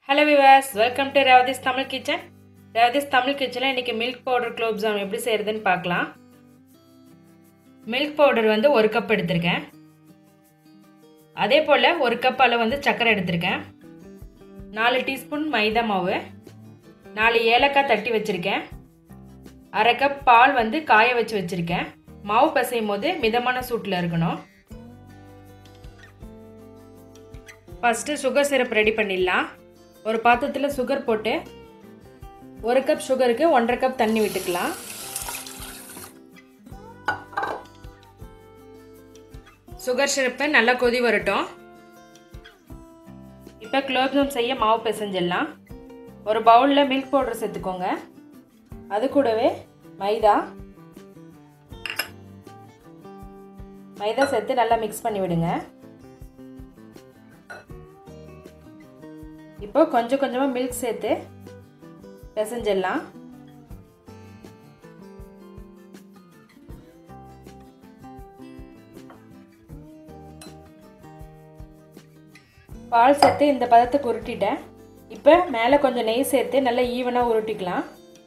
hello viewers welcome to Revathi's Tamil kitchen Revathi's Tamil கிச்சனில் இன்றைக்கி milk powder gulab jam எப்படி செய்கிறதுன்னு பார்க்கலாம் மில்க் பவுடர் வந்து ஒரு கப் எடுத்திருக்கேன் அதே போல் ஒரு கப் அளவு வந்து சர்க்கரை எடுத்திருக்கேன் நாலு டீஸ்பூன் மைதா மாவு நாலு ஏலக்காய் தட்டி வச்சுருக்கேன் அரை கப் பால் வந்து காய வச்சு வச்சுருக்கேன் மாவு பசையும் போது மிதமான சூட்டில் இருக்கணும் ஃபஸ்ட்டு சுகர் சிரப் ரெடி பண்ணிடலாம் ஒரு பாத்திரத்தில் சுகர் போட்டு ஒரு கப் சுகருக்கு ஒன்றரை கப் தண்ணி விட்டுக்கலாம் சுகர் சிரப்பு நல்லா கொதி வரட்டும் இப்போ குலோப்ஜாம் செய்ய மாவு பிசைஞ்சிடலாம் ஒரு பவுலில் மில்க் பவுடர் சேர்த்துக்கோங்க அது கூடவே மைதா மைதா சேர்த்து நல்லா மிக்ஸ் பண்ணி விடுங்க இப்போ கொஞ்சம் கொஞ்சமாக மில்க் சேர்த்து பிசைஞ்சிடலாம் பால் சேர்த்து இந்த பதத்துக்கு உருட்டிட்டேன் இப்போ மேலே கொஞ்சம் நெய் சேர்த்து நல்லா ஈவனாக உருட்டிக்கலாம்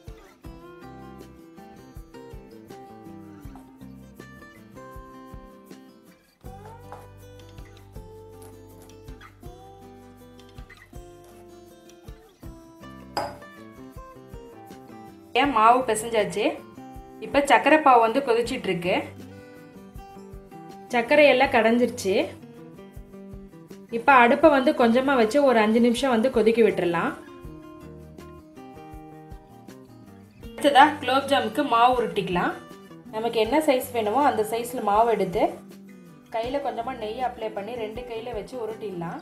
ஏன் மாவு பிசைஞ்சாச்சு இப்போ சர்க்கரை பாவு வந்து கொதிச்சிட்ருக்கு சர்க்கரை எல்லாம் கடைஞ்சிருச்சு இப்போ அடுப்பை வந்து கொஞ்சமாக வச்சு ஒரு அஞ்சு நிமிஷம் வந்து கொதிக்க விட்டுறலாம் அடுத்ததா குலோப் ஜாமுக்கு மாவு உருட்டிக்கலாம் நமக்கு என்ன சைஸ் வேணுமோ அந்த சைஸில் மாவு எடுத்து கையில் கொஞ்சமாக நெய் அப்ளை பண்ணி ரெண்டு கையில் வச்சு உருட்டிடலாம்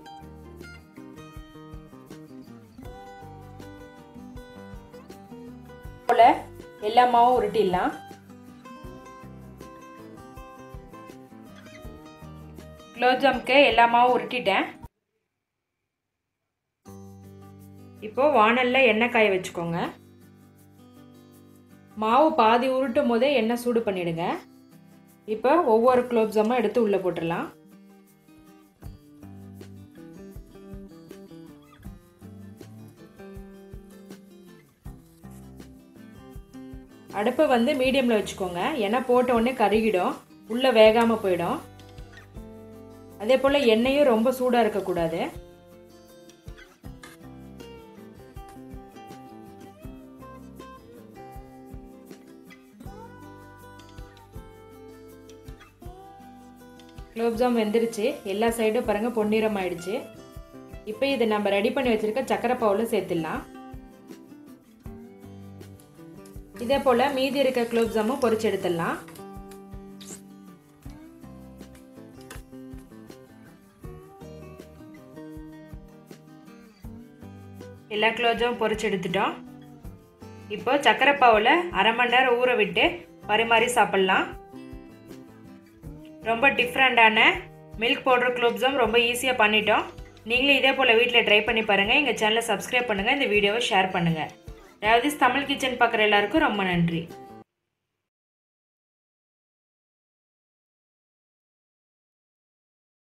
போல் எல்லா மாவும் உருட்டிடலாம் குலோப்ஜாமுக்கு எல்லா மாவும் உருட்டிட்டேன் இப்போ வானலில் எண்ணெய் காய வச்சுக்கோங்க மாவு பாதி உருட்டும் போதே எண்ணெய் சூடு பண்ணிடுங்க இப்போ ஒவ்வொரு குலோப்ஜாமும் எடுத்து உள்ளே போட்டுடலாம் அடுப்பை வந்து மீடியமில் வச்சுக்கோங்க ஏன்னா போட்ட உடனே கருகிடும் உள்ளே வேகாமல் போயிடும் அதே போல் எண்ணெயும் ரொம்ப சூடாக இருக்கக்கூடாது குலோப்ஜாம் வெந்துருச்சு எல்லா சைடும் பாருங்கள் பொன்னிறம் ஆயிடுச்சு இப்போ இதை நம்ம ரெடி பண்ணி வச்சுருக்க சக்கரை பாவில் சேர்த்துடலாம் இதே போல் மீதி இருக்க குலோப்ஜாமும் பொரிச்சு எடுத்துடலாம் எல்லா குலோப்ஜாமும் பொரிச்சு எடுத்துட்டோம் இப்போ சக்கரை பாவில் அரை மணி நேரம் ஊற விட்டு பரிமாறி சாப்பிட்லாம் ரொம்ப டிஃப்ரெண்ட்டான மில்க் பவுடர் குலோப்ஜாம் ரொம்ப ஈஸியாக பண்ணிட்டோம் நீங்களும் இதே போல் வீட்டில் ட்ரை பண்ணி பாருங்கள் எங்கள் சேனலை சப்ஸ்கிரைப் பண்ணுங்கள் இந்த வீடியோவை ஷேர் பண்ணுங்கள் ரேவதிஸ் தமிழ் கிச்சன் பார்க்குற எல்லாருக்கும் ரொம்ப நன்றி